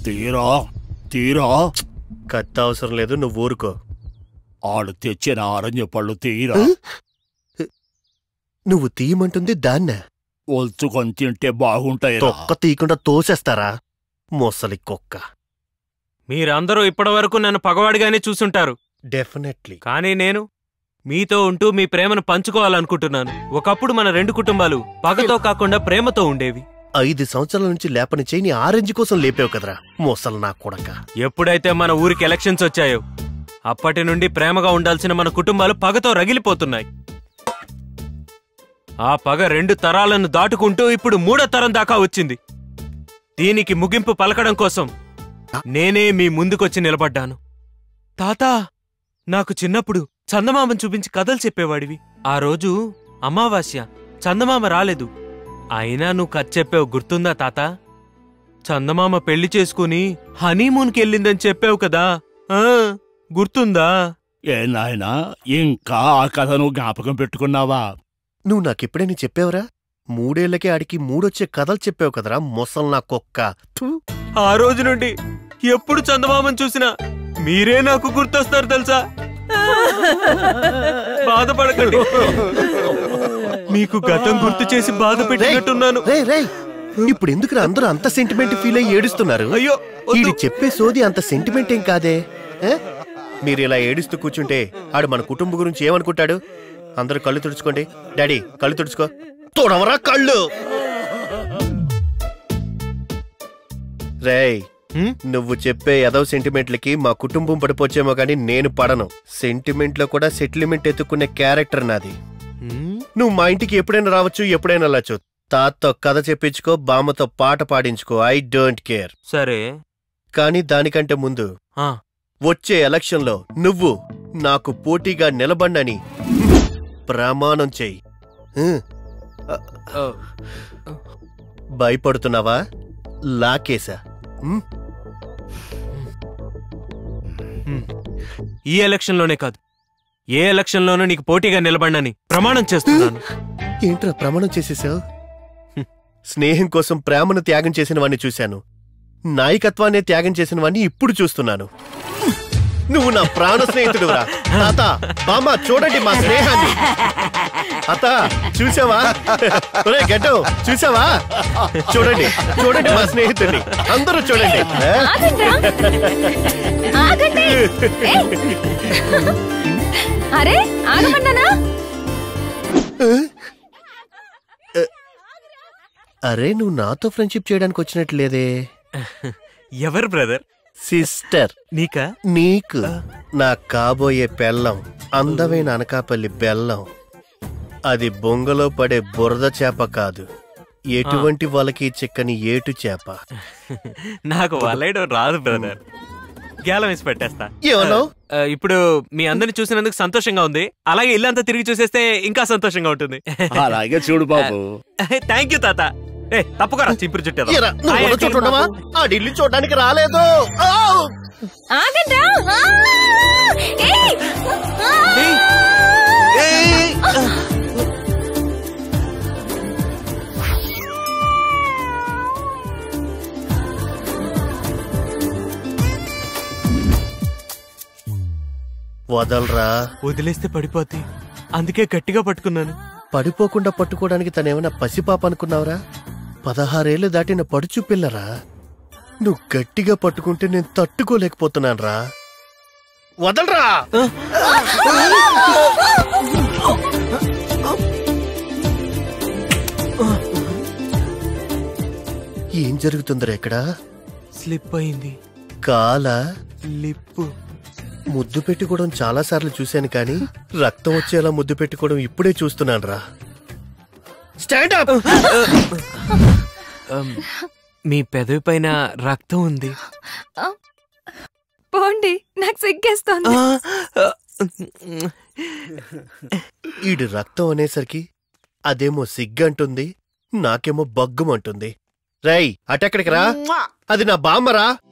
తీరా తీరా కత్తి అవసరం లేదు నువ్వు ఊరుకో ఆడు తెచ్చిన ఆరెంజ్ పళ్ళు తీరా నువ్వు తీయమంటుంది దాన్నే ఒల్చుకొని తింటే బాగుంటాయి తొక్క తీయకుండా తోసేస్తారా మొసలి కుక్క మీరందరూ ఇప్పటివరకు నన్ను పగవాడిగానే చూసుంటారు డెఫినెట్లీ కానీ నేను మీతో ఉంటూ మీ ప్రేమను పంచుకోవాలనుకుంటున్నాను ఒకప్పుడు మన రెండు కుటుంబాలు పగతో కాకుండా ప్రేమతో ఉండేవి ఐదు సంవత్సరాల నుంచి లేపని చేయి నీ ఆరెంజ్ కోసం లేపావు కదరా మొసలు నా కొడక ఎప్పుడైతే మన ఊరికి ఎలక్షన్స్ వచ్చాయో అప్పటి నుండి ప్రేమగా ఉండాల్సిన మన కుటుంబాలు పగతో రగిలిపోతున్నాయి ఆ పగ రెండు తరాలను దాటుకుంటూ ఇప్పుడు మూడో తరం దాకా వచ్చింది దీనికి ముగింపు పలకడం కోసం నేనే మీ ముందుకొచ్చి నిలబడ్డాను తాతా నాకు చిన్నప్పుడు చందమామను చూపించి కథలు చెప్పేవాడివి ఆ రోజు అమావాస్య చందమామ రాలేదు అయినా నువ్వు కథ చెప్పావు గుర్తుందా తాత చందమామ పెళ్లి చేసుకుని హనీమూన్కి వెళ్ళిందని చెప్పావు కదా ఆ గుర్తుందా ఏ నాయనా ఇంకా ఆ కథను జ్ఞాపకం పెట్టుకున్నావా నువ్వు నాకెప్పుడైనా చెప్పావురా మూడేళ్లకే ఆడికి మూడొచ్చే కథలు చెప్పావు కదరా మొసలు నా కుక్క థు. ఆ రోజు నుండి ఎప్పుడు చందమామను చూసినా మీరే నాకు గుర్తొస్తారు తెలుసా బాధపడకండి మీకు గతం గుర్తు చేసి బాధ పెట్టినట్టున్నాను రేయ్ రేయ్ ఇప్పుడు ఎందుకురా అందరూ అంత సెంటిమెంట్ ఫీల్ అయ్యి ఏడుస్తున్నారు అయ్యో వద్దు. ఈడు చెప్పే సోది అంత సెంటిమెంట్ ఏం కాదే ఏ? మీరు ఇలా ఏడుస్తూ కూర్చుంటే ఆడు మన కుటుంబం గురించి ఏమనుకుంటాడు అందరూ కళ్ళు తుడుచుకోండి డాడీ కళ్ళు తుడుచుకో తోడవరా కళ్ళు రేయ్ హ్మ్? నువ్వు చెప్పే ఎదవ సెంటిమెంట్లకి మా కుటుంబం పడిపోచ్చేమో కానీ నేను పడను సెంటిమెంట్ లో కూడా సెటిల్మెంట్ ఎత్తుకునే క్యారెక్టర్ నాది హ్మ్? నువ్వు మా ఇంటికి ఎప్పుడైనా రావచ్చు ఎప్పుడైనా వెళ్ళచ్చు తాతతో కథ చెప్పించుకో బామ్మతో పాట పాడించుకో ఐ డోంట్ కేర్ సరే కానీ దానికంటే ముందు ఆ, వచ్చే ఎలక్షన్లో నువ్వు నాకు పోటీగా నిలబడినని ప్రమాణం చెయ్యి హ్మ్. ఆ, భయపడుతున్నావా లాకేసా హ్మ్? హ్మ్. ఈ ఎలక్షన్లోనే కాదు ఏ ఎలక్షన్లోనూ నీకు పోటీగా నిలబడినని ప్రమాణం చేస్తున్నాను ఏంట్రా ప్రమాణం చేసేసావు స్నేహం కోసం ప్రేమను త్యాగం చేసిన వాణ్ణి చూశాను నాయకత్వాన్ని త్యాగం చేసిన వాణ్ణి ఇప్పుడు చూస్తున్నాను నువ్వు నా ప్రాణ స్నేహితుడురా తాత బామ్మ చూడండి మా స్నేహాన్ని అత చూసావా ఒరే గడ్డం చూసావా చూడండి చూడండి మా స్నేహితుడిని అందరూ చూడండి ఏ? ఆగండ్రా! ఆగండి ఏయ్! అరే ఆగమన్నానా అరే నువ్వు నాతో ఫ్రెండ్షిప్ చేయడానికి వచ్చినట్లేదే ఎవరు బ్రదర్ సిస్టర్ నీకా నీకు నా కాబోయే పెళ్ళం అందమైన అనకాపల్లి బెల్లం అది బొంగలో పడే బురద చేప కాదు ఎటువంటి వలకి చిక్కని ఏటు చేప నాకు వలయడం రాదు బ్రదర్ గేలం వేసి పెట్టేస్తా ఏమన్నావు ఆ, ఇప్పుడు మీ అందరిని చూసినందుకు సంతోషంగా ఉంది అలాగే ఇల్లంతా తిరిగి చూసేస్తే ఇంకా సంతోషంగా ఉంటుంది అలాగే చూడు బాబు థ్యాంక్ యూ తాత ఏ తప్పుకోరా చింపురు చుట్టారు ఏరా, నువ్వు ఉన్న చోట ఉండవా? ఆ ఢిల్లీ చూడడానికి రాలేదు ఆ! ఆగండ్రా ఆ! ఏయ్! ఆ! వదలరా వదిలేస్తే పడిపోద్ది అందుకే గట్టిగా పట్టుకున్నాను పడిపోకుండా పట్టుకోవడానికి తనేమైనా పసిపాప అనుకున్నావురా పదహారేళ్లు దాటిన పడుచు పిల్లరా నువ్వు గట్టిగా పట్టుకుంటే నేను తట్టుకోలేకపోతున్నాను రా వదలరా ఏం జరుగుతుందిరా ఇక్కడ స్లిప్ అయింది కాల లిప్పు ముద్దు పెట్టుకోవడం చాలా సార్లు చూశాను కానీ రక్తం వచ్చేలా ముద్దు పెట్టుకోవడం ఇప్పుడే చూస్తున్నాను రా స్టాండ్ అప్ అమ్, మీ పెదవి పైన రక్తం ఉంది పోండి నాకు సిగ్గేస్తోంది ఈడు రక్తం అనేసరికి అదేమో సిగ్గంటుంది నాకేమో బగ్గుమంటుంది రేయ్ అటెక్కడికి రా అది నా బామ్మరా